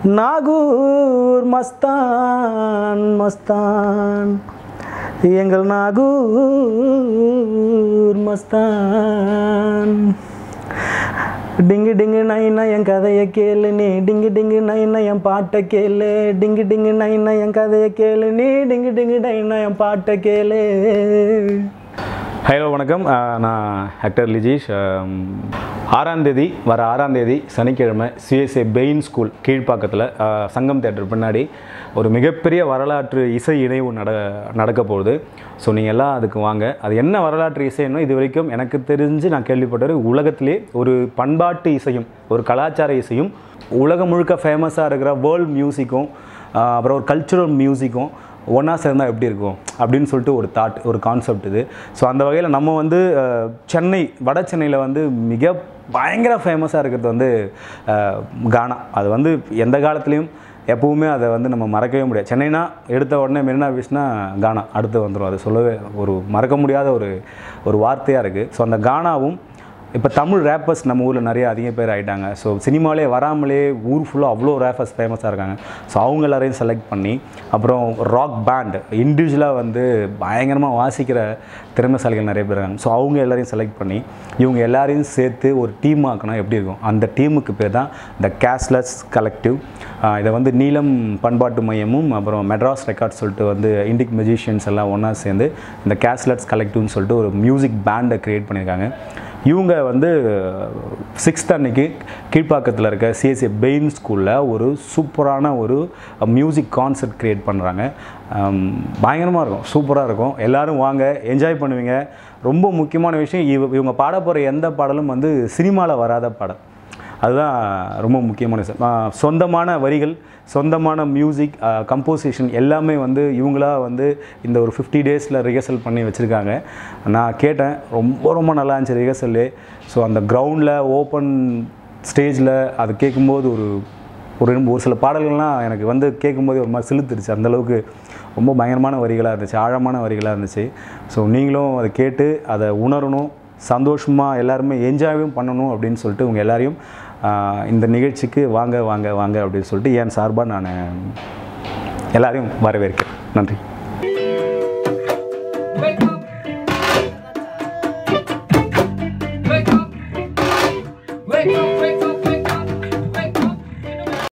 நாகூர் மஸ்தான் மஸ்தான் எங்கள் நாகூர் மஸ்தான் டிங்கு டிங்கு நைனா என் கதையை கேளு நீ டிங்கு டிங்கு நைனா என் பாட்டை கேளு டிங்கு டிங்கு நைனா என் கதையை கேளு நீ டிங்கு டிங்கு நைனா என் பாட்டை கேளு ஹலோ வணக்கம் அஹ், நான் ஆக்டர் லிஜீஷ் அம், ஆறாம் தேதி வர ஆறாம் தேதி சனிக்கிழமை சிஎஸ்ஏ பெயின் ஸ்கூல் கீழ்ப்பாக்கத்தில் அஹ், சங்கம் தேட்டர் பின்னாடி ஒரு மிகப்பெரிய வரலாற்று இசை இணைவு நட நடக்க போகுது ஸோ நீங்கள் எல்லாம் அதுக்கு வாங்க அது என்ன வரலாற்று இசைன்னா இது வரைக்கும் எனக்கு தெரிஞ்சு நான் கேள்விப்பட்டது உலகத்திலே ஒரு பண்பாட்டு இசையும் ஒரு கலாச்சார இசையும் உலகம் முழுக்க ஃபேமஸாக இருக்கிற வேர்ல்ட் மியூசிக்கும் அப்புறம் ஒரு கல்ச்சுரல் மியூசிக்கும் ஒன்றா சேர்ந்தால் எப்படி இருக்கும் அப்படின்னு சொல்லிட்டு ஒரு தாட் ஒரு கான்செப்ட் இது ஸோ அந்த வகையில் நம்ம வந்து அஹ், சென்னை வட சென்னையில் வந்து மிக பயங்கர ஃபேமஸாக இருக்கிறது வந்து அஹ், கானா அது வந்து எந்த காலத்துலேயும் எப்பவுமே அதை வந்து நம்ம மறக்கவே முடியாது சென்னைனா எடுத்த உடனே மெரினா பீச்னா கானா அடுத்து வந்துடும் அது சொல்லவே ஒரு மறக்க முடியாத ஒரு ஒரு வார்த்தையாக இருக்குது ஸோ அந்த கானாவும் இப்போ தமிழ் ரேப்பர்ஸ் நம்ம ஊரில் நிறைய அதிக பேர் ஆகிட்டாங்க ஸோ சினிமாலே வராமலே ஊர் ஃபுல்லாக அவ்வளோ ரேப்பர்ஸ் ஃபேமஸாக இருக்காங்க ஸோ அவங்க எல்லாரையும் செலக்ட் பண்ணி அப்புறம் ராக் பேண்ட் இண்டிவிஜுவலாக வந்து பயங்கரமாக வாசிக்கிற திறமைசாலிகள் நிறைய பேர் இருக்காங்க ஸோ அவங்க எல்லாரையும் செலக்ட் பண்ணி இவங்க எல்லாரையும் சேர்த்து ஒரு டீம் ஆக்கினா எப்படி இருக்கும் அந்த டீமுக்கு பேர் தான் த கேஷ்லெஸ் கலெக்டிவ் இதை வந்து நீலம் பண்பாட்டு மையமும் அப்புறம் மெட்ராஸ் ரெக்கார்ட்ஸ் சொல்லிட்டு வந்து இண்டிக் மெஜிஷியன்ஸ் எல்லாம் ஒன்றா சேர்ந்து இந்த கேஷ்லெட்ஸ் கலெக்டிவ்னு சொல்லிட்டு ஒரு மியூசிக் பேண்டை க்ரியேட் பண்ணியிருக்காங்க இவங்க வந்து சிக்ஸ்த் அன்னைக்கு கீழ்ப்பாக்கத்தில் இருக்க சிஎஸ்சி பெயின் ஸ்கூலில் ஒரு சூப்பரான ஒரு மியூசிக் கான்சர்ட் க்ரியேட் பண்ணுறாங்க பயங்கரமாக இருக்கும் சூப்பராக இருக்கும் எல்லோரும் வாங்க என்ஜாய் பண்ணுவீங்க ரொம்ப முக்கியமான விஷயம் இவ இவங்க பாட போகிற எந்த பாடலும் வந்து சினிமாவில் வராத பாடல் அதுதான் ரொம்ப முக்கியமான விஷயம் ஆஹ் சொந்தமான வரிகள் சொந்தமான மியூசிக் கம்போசிஷன் எல்லாமே வந்து இவங்களா வந்து இந்த ஒரு ஃபிஃப்டி டேஸில் ரிஹர்சல் பண்ணி வச்சுருக்காங்க நான் கேட்டேன் ரொம்ப ரொம்ப நல்லா இருந்துச்சு ரிஹர்சல்லே ஸோ அந்த கிரவுண்டில் ஓப்பன் ஸ்டேஜில் அது கேட்கும்போது ஒரு ஒரு ரெண்டு- ஒரு சில பாடல்கள்லாம் எனக்கு வந்து கேட்கும்போது ஒரு மாதிரி சிலுத்துருச்சு அந்தளவுக்கு ரொம்ப பயங்கரமான வரிகளாக இருந்துச்சு ஆழமான வரிகளாக இருந்துச்சு ஸோ நீங்களும் அதை கேட்டு அதை உணரணும் சந்தோஷமாக எல்லாருமே என்ஜாயும் பண்ணணும் அப்படின்னு சொல்லிட்டு உங்கள் எல்லாரையும் ஆஹ், இந்த நிகழ்ச்சிக்கு வாங்க வாங்க வாங்க அப்படின்னு சொல்லிட்டு என் சார்பாக நான் எல்லாரையும் வரவேற்கிறேன் நன்றி Wake